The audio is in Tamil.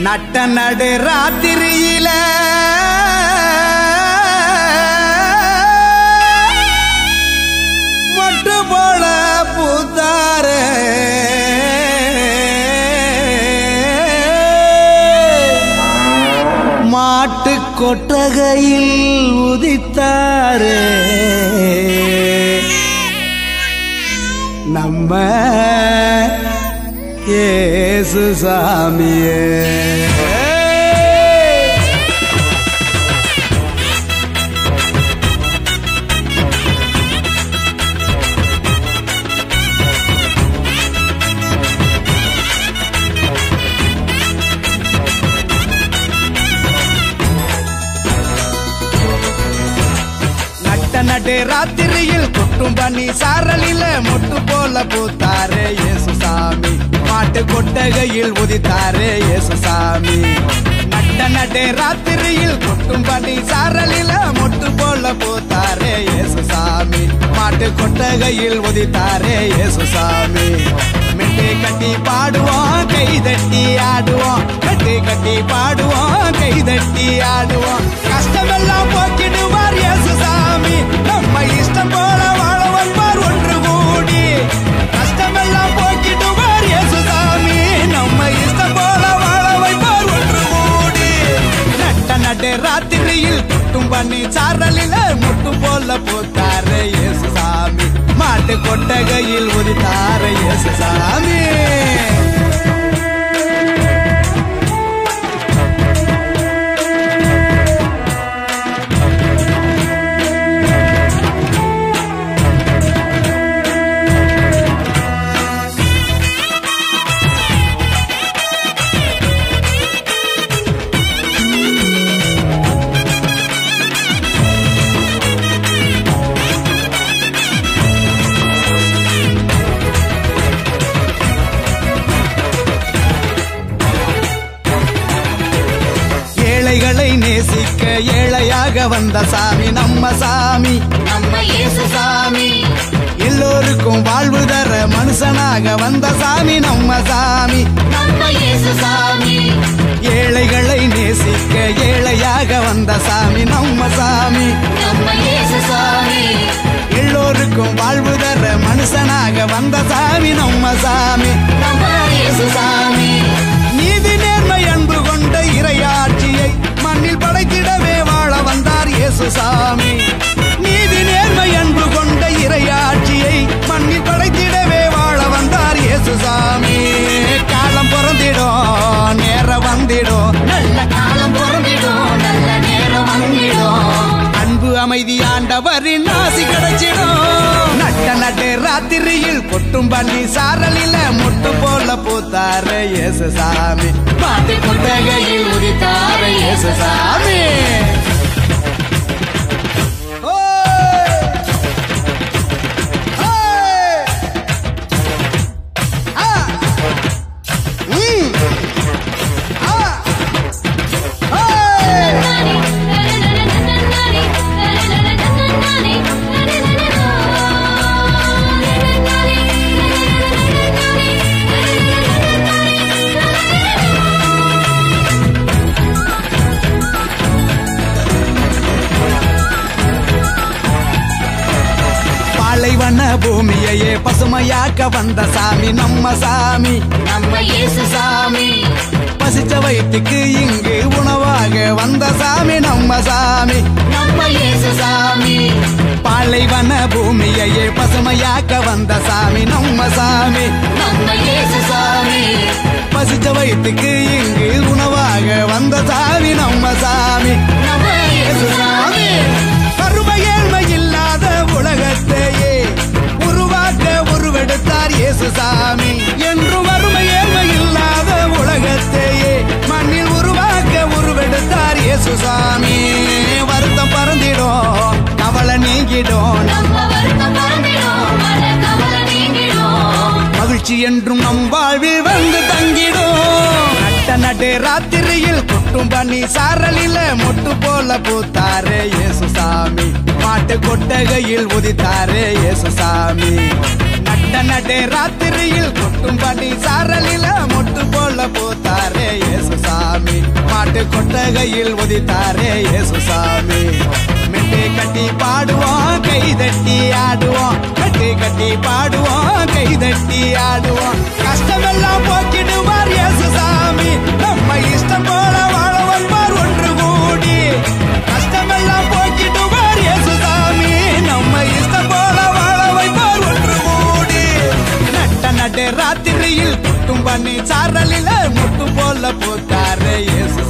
நட்ட நடு ராத்திரியில மொட்டு போல பூத்தாரே மாட்டு கொட்டகையில் உதித்தாரே நம்ம ஏசு சாமியே நட்ட நடு ராத்திரியில் கொட்டும் பண்ணி சாரலில மொட்டு போல பூத்தாரே இயேசு சாமி மாட்டு கொட்டகையில் உதித்தாரே இயேசு சாமி நட்ட நடு ராத்திரியில் கொட்டும் பண்ணி சாரலில மொட்டு போல பூத்தாரே இயேசு சாமி மாட்டு கொட்டகையில் உதித்தாரே இயேசு சாமி மெட்டு கட்டி பாடுவோம் கை தட்டி ஆடுவோம் கட்டி கட்டி பாடுவோம் கை தட்டி ஆடுவோம் கஷ்டமெல்லாம் போக்கிடுவார் இயேசு சாமி நம்ம இஷ்டம் போல வாழ வைப்பார் ஒன்று கூடி கஷ்டமெல்லாம் போக்கிடுவார் இயேசு சாமி நம்ம இஷ்டம் போல வாழ வைப்பார் ஒன்று கூடி நட்ட நட்டு ராத்திரியில் குட்டும் பண்ணி சாரலில முட்டு போல போத்தாரு இயேசு சாமி மாட்டு கொட்டகையில் உதித்தாரு இயேசு சாமி ஏழைகளை நேசிக்க ஏழையாக வந்த சாமி நம்ம சாமி நம்ம இயேசு சாமி எல்லோருக்கும் வாழ்வு தர மனுஷனாக வந்த சாமி நம்ம சாமி நம்ம இயேசு சாமி ஏழைகளை நேசிக்க ஏழையாக வந்த சாமி நம்ம சாமி நம்ம இயேசு சாமி எல்லோருக்கும் வாழ்வு தர மனுஷனாக வந்த சாமி நம்ம சாமி நம்ம இயேசு சாமி நீதி நேர்மை அன்பு கொண்ட இறையாட்சியை மண்ணில் படைத்திடவே வாழ வந்தார் இயேசு சாமி நீதி நேர்மை அன்பு கொண்ட இறையாட்சியை மண்ணில் படைத்திடவே வாழ வந்தார் இயேசு சாமி காலம் பிறந்திடும் நேரம் வந்திடும் நல்ல காலம் பிறந்திடும் நல்ல நேரம் வந்திடும் அன்பு அமைதி ஆண்டவரின் ஆசி கிடைச்சிடும் நட்ட நட்டு ராத்திரியில் கொட்டும் பண்ணி சாரலில முட்டு போல பூத்தாரு இயேசு சாமி மாட்டு கொட்டகையில் உதித்தாரு இயேசு சாமி ஓய்! ஓய்! ஆ! ம்! ஆ! ஓய்! பாலைவன பூமியையே பசுமையாக்க வந்த சாமி நம்ம சாமி நம்ம இயேசு சாமி பசிச்ச வயிற்றுக்கு இங்கு உணவாக வந்த சாமி நம்ம சாமி நம்ம இயேசு சாமி பாலைவன பூமியையே பசுமையாக்க வந்த சாமி நம்ம சாமி நம்ம இயேசு சாமி பசிச்ச வயிற்றுக்கு இங்கு உணவாக வந்த சாமி நம்ம சாமி நம்ம இயேசு சாமி வறுமை ஏழ்மை இல்லாத உலகத்தையே உருவாக்க உருவெடுத்தார் இயேசு சாமி என்று வறுமை ஏழ்மை இல்லாத உலகத்தையே மண்ணில் உருவாக்க உருவெடுத்தார் இயேசு சாமி வருத்தம் பறந்திடும் கவலை நீங்கிடும் நம்ம வருத்தம் பறந்திடும் மன கவலை நீங்கிடும் மகிழ்ச்சி என்றும் நம் வாழ்வில் வந்து தங்கிடும் நட்ட நடு ராத்திரியில் கொட்டும் பண்ணி சாரலில மொட்டு போல பூத்தாரே இயேசு சாமி மாட்டு கொட்டகையில் உதித்தாரே இயேசு சாமி நட்ட நடு ராத்திரியில் கொட்டும் பண்ணி சாரலில மொட்டு போல பூத்தாரே இயேசு சாமி கொட்டகையில் உதித்தாரே இயேசுசாமி மெட்டு கட்டி பாடுவோம் கை தட்டி ஆடுவோம் மெட்டு கட்டி பாடுவோம் கை தட்டி ஆடுவோம் கஷ்டமெல்லாம் போக்கிடுவார் இயேசுசாமி நம்ம இஷ்டம் போல வாழ வைப்பார் ஒன்று கூடி கஷ்டமெல்லாம் போக்கிடுவார் இயேசுசாமி நம்ம இஷ்டம் போல வாழ வைப்பார் ஒன்று கூடி நட்ட நடு ராத்திரியில் குட்டும் பண்ணி சாரலில முட்டும் போல பூத்தாரு இயேசு